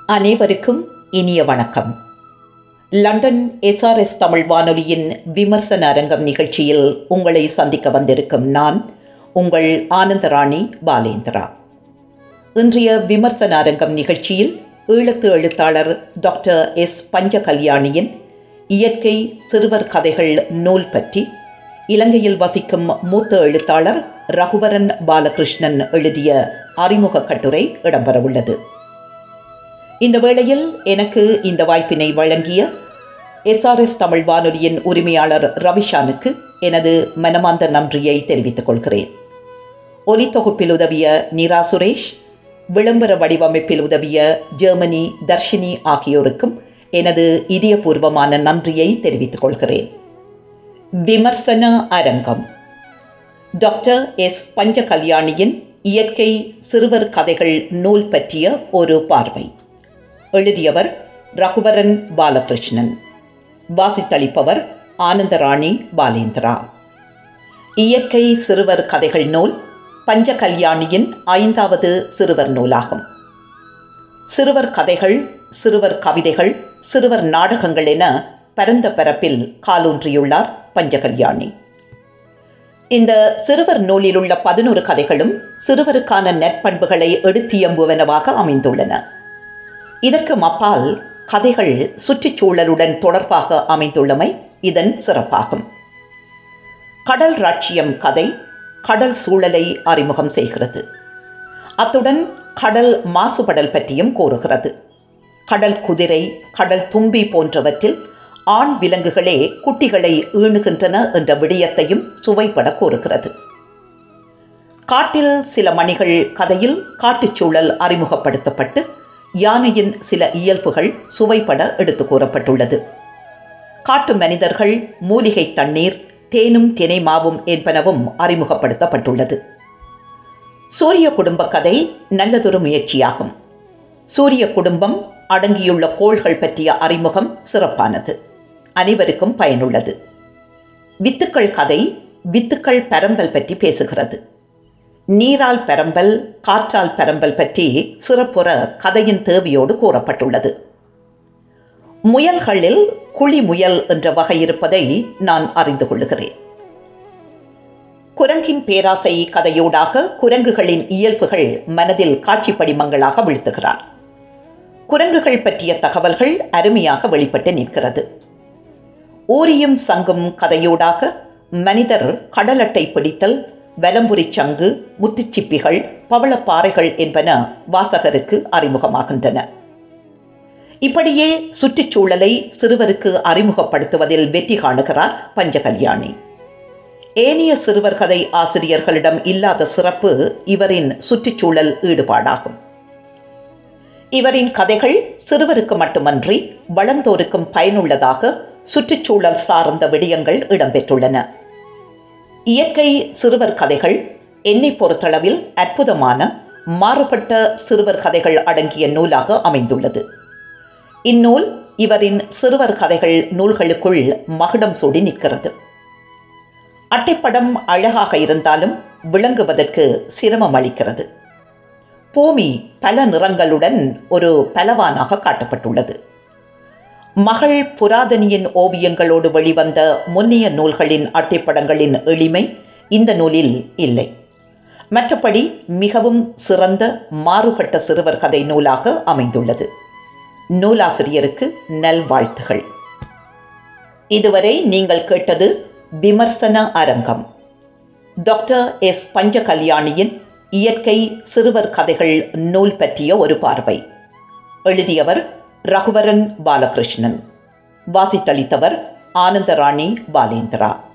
அனைவருக்கும் இனிய வணக்கம் லண்டன் எஸ்ஆர்எஸ் தமிழ் வானொலியின் விமர்சன அரங்கம் நிகழ்ச்சியில் உங்களை சந்திக்க வந்திருக்கும் நான் உங்கள் ஆனந்தராணி பாலேந்திரா இன்றைய விமர்சன அரங்கம் நிகழ்ச்சியில் ஈழத்து எழுத்தாளர் டாக்டர் எஸ் பஞ்ச கல்யாணியின் இயற்கை சிறுவர் கதைகள் நூல் பற்றி இலங்கையில் வசிக்கும் மூத்த எழுத்தாளர் ரகுவரன் பாலகிருஷ்ணன் எழுதிய அறிமுக கட்டுரை இடம்பெறவுள்ளது இந்த வேளையில் எனக்கு இந்த வாய்ப்பினை வழங்கிய எஸ்ஆர்எஸ் தமிழ் வானொலியின் உரிமையாளர் ரவிஷானுக்கு எனது மனமார்ந்த நன்றியை தெரிவித்துக் கொள்கிறேன் ஒலி தொகுப்பில் உதவிய நிரா சுரேஷ் விளம்பர வடிவமைப்பில் உதவிய ஜெர்மனி தர்ஷினி ஆகியோருக்கும் எனது இதயபூர்வமான நன்றியை தெரிவித்துக் கொள்கிறேன் விமர்சன அரங்கம் டாக்டர் எஸ் பஞ்ச கல்யாணியின் இயற்கை சிறுவர் கதைகள் நூல் பற்றிய ஒரு பார்வை எழுதியவர் ரகுவரன் பாலகிருஷ்ணன் வாசித்தளிப்பவர் ஆனந்தராணி பாலேந்திரா இயற்கை சிறுவர் கதைகள் நூல் பஞ்ச கல்யாணியின் ஐந்தாவது சிறுவர் நூலாகும் சிறுவர் கதைகள் சிறுவர் கவிதைகள் சிறுவர் நாடகங்கள் என பரந்த பரப்பில் காலூன்றியுள்ளார் பஞ்சகல்யாணி இந்த சிறுவர் நூலில் உள்ள பதினொரு கதைகளும் சிறுவருக்கான நற்பண்புகளை எடுத்தியம்புவனவாக அமைந்துள்ளன இதற்கு அப்பால் கதைகள் சுற்றுச்சூழலுடன் தொடர்பாக அமைந்துள்ளமை இதன் சிறப்பாகும் கடல் ராட்சியம் கதை கடல் சூழலை அறிமுகம் செய்கிறது அத்துடன் கடல் மாசுபடல் பற்றியும் கூறுகிறது கடல் குதிரை கடல் தும்பி போன்றவற்றில் ஆண் விலங்குகளே குட்டிகளை ஈணுகின்றன என்ற விடயத்தையும் சுவைப்பட கூறுகிறது காட்டில் சில மணிகள் கதையில் காட்டுச்சூழல் அறிமுகப்படுத்தப்பட்டு யானையின் சில இயல்புகள் சுவைப்பட எடுத்து கூறப்பட்டுள்ளது காட்டு மனிதர்கள் மூலிகை தண்ணீர் தேனும் தினை மாவும் என்பனவும் அறிமுகப்படுத்தப்பட்டுள்ளது சூரிய குடும்ப கதை நல்லதொரு முயற்சியாகும் சூரிய குடும்பம் அடங்கியுள்ள கோள்கள் பற்றிய அறிமுகம் சிறப்பானது அனைவருக்கும் பயனுள்ளது வித்துக்கள் கதை வித்துக்கள் பரம்பல் பற்றி பேசுகிறது நீரால் பரம்பல் காற்றால் பரம்பல் பற்றி சிறப்புற கதையின் தேவையோடு கூறப்பட்டுள்ளது முயல்களில் குழி முயல் என்ற வகை இருப்பதை நான் அறிந்து கொள்ளுகிறேன் குரங்கின் பேராசை கதையோடாக குரங்குகளின் இயல்புகள் மனதில் காட்சி படிமங்களாக வீழ்த்துகிறார் குரங்குகள் பற்றிய தகவல்கள் அருமையாக வெளிப்பட்டு நிற்கிறது ஊரியும் சங்கும் கதையோடாக மனிதர் கடலட்டை பிடித்தல் வலம்புரி சங்கு முத்துச்சிப்பிகள் பவளப்பாறைகள் என்பன வாசகருக்கு அறிமுகமாகின்றன இப்படியே சுற்றுச்சூழலை சிறுவருக்கு அறிமுகப்படுத்துவதில் வெற்றி காணுகிறார் பஞ்சகல்யாணி ஏனைய சிறுவர் கதை ஆசிரியர்களிடம் இல்லாத சிறப்பு இவரின் சுற்றுச்சூழல் ஈடுபாடாகும் இவரின் கதைகள் சிறுவருக்கு மட்டுமன்றி வளர்ந்தோருக்கும் பயனுள்ளதாக சுற்றுச்சூழல் சார்ந்த விடயங்கள் இடம்பெற்றுள்ளன இயற்கை சிறுவர் கதைகள் என்னை பொறுத்தளவில் அற்புதமான மாறுபட்ட சிறுவர் கதைகள் அடங்கிய நூலாக அமைந்துள்ளது இந்நூல் இவரின் சிறுவர் கதைகள் நூல்களுக்குள் மகுடம் சூடி நிற்கிறது அட்டைப்படம் அழகாக இருந்தாலும் விளங்குவதற்கு சிரமம் அளிக்கிறது பூமி பல நிறங்களுடன் ஒரு பலவானாக காட்டப்பட்டுள்ளது மகள் புராதனியின் ஓவியங்களோடு வெளிவந்த முன்னிய நூல்களின் அட்டைப்படங்களின் எளிமை இந்த நூலில் இல்லை மற்றபடி மிகவும் சிறந்த மாறுபட்ட சிறுவர் கதை நூலாக அமைந்துள்ளது நூலாசிரியருக்கு நல்வாழ்த்துகள் இதுவரை நீங்கள் கேட்டது விமர்சன அரங்கம் டாக்டர் எஸ் பஞ்ச கல்யாணியின் இயற்கை சிறுவர் கதைகள் நூல் பற்றிய ஒரு பார்வை எழுதியவர் ரகுவரன் பாலகிருஷ்ணன் வாசித்தளித்தவர் ஆனந்தராணி பாலேந்திரா